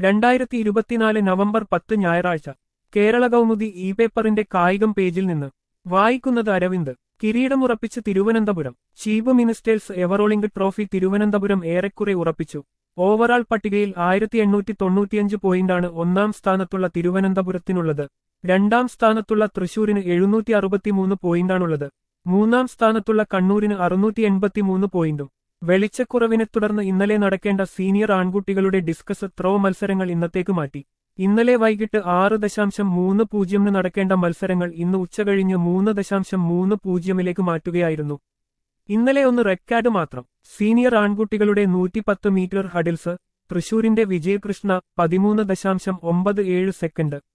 രണ്ടായിരത്തി ഇരുപത്തിനാല് നവംബർ പത്ത് ഞായറാഴ്ച കേരള കൗമുദി ഇ പേപ്പറിന്റെ കായികം പേജിൽ നിന്ന് വായിക്കുന്നത് അരവിന്ദ് കിരീടമുറപ്പിച്ച് Thiruvananthapuram chief minister's ever rolling trophy Thiruvananthapuram ഏറെക്കുറെ ഉറപ്പിച്ചു ഓവറാൾ പട്ടികയിൽ ആയിരത്തി എണ്ണൂറ്റി തൊണ്ണൂറ്റിയഞ്ച് പോയിന്റാണ് ഒന്നാം സ്ഥാനത്തുള്ള തിരുവനന്തപുരത്തിനുള്ളത് രണ്ടാം സ്ഥാനത്തുള്ള തൃശൂരിന് എഴുന്നൂറ്റി അറുപത്തിമൂന്ന് പോയിന്റാണുള്ളത് മൂന്നാം സ്ഥാനത്തുള്ള കണ്ണൂരിന് അറുന്നൂറ്റി എൺപത്തിമൂന്ന് പോയിന്റും വെളിച്ചക്കുറവിനെ തുടർന്ന് ഇന്നലെ നടക്കേണ്ട സീനിയർ ആൺകുട്ടികളുടെ ഡിസ്കസ് ത്രോ മത്സരങ്ങൾ ഇന്നത്തേക്ക് മാറ്റി ഇന്നലെ വൈകിട്ട് ആറ് ദശാംശം മൂന്ന് പൂജ്യമിന് നടക്കേണ്ട മത്സരങ്ങൾ ഇന്ന് ഉച്ചകഴിഞ്ഞ് മൂന്ന് ദശാംശം മൂന്ന് പൂജ്യമിലേക്ക് മാറ്റുകയായിരുന്നു ഇന്നലെ ഒന്ന് റെക്കാർഡ് മാത്രം സീനിയർ ആൺകുട്ടികളുടെ നൂറ്റിപ്പത്ത് മീറ്റർ ഹഡിൽസ് തൃശൂരിന്റെ വിജയകൃഷ്ണ പതിമൂന്ന് ദശാംശം ഒമ്പത് ഏഴ് സെക്കൻഡ്